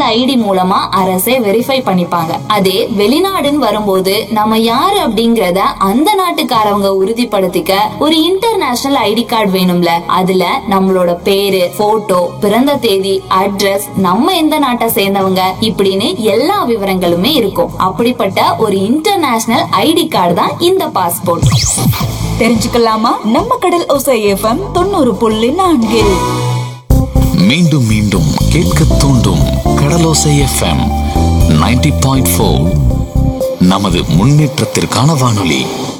அந்த ஐடி மூலமா அரசே வெரிஃபை பண்ணிப்பாங்க அதே வெளிநாடுன்னு வரும்போது நம்ம யாரு அப்படிங்கறத அந்த நாட்டுக்காரவங்க உறுதிப்படுத்திக்க ஒரு இன்டர்நேஷனல் ஐடி கார்டு வேணும்ல அதுல நம்மளோட பேரு போட்டோ பிறந்த தேதி அட்ரஸ் நம்ம எந்த நாட்டை சேர்ந்தவங்க இப்படின்னு எல்லா விவரங்களுமே இருக்கும் அப்படிப்பட்ட ஒரு இன்டர்நேஷனல் ஐடி கார்டு தான் இந்த பாஸ்போர்ட் தெரிஞ்சுக்கலாமா நம்ம கடல் ஓசை எஃப்எம் தொண்ணூறு புள்ளி நான்கில் மீண்டும் மீண்டும் கேட்க தூண்டும் கடலோசை எஃப்எம் 90.4 பாயிண்ட் நமது முன்னேற்றத்திற்கான வானொலி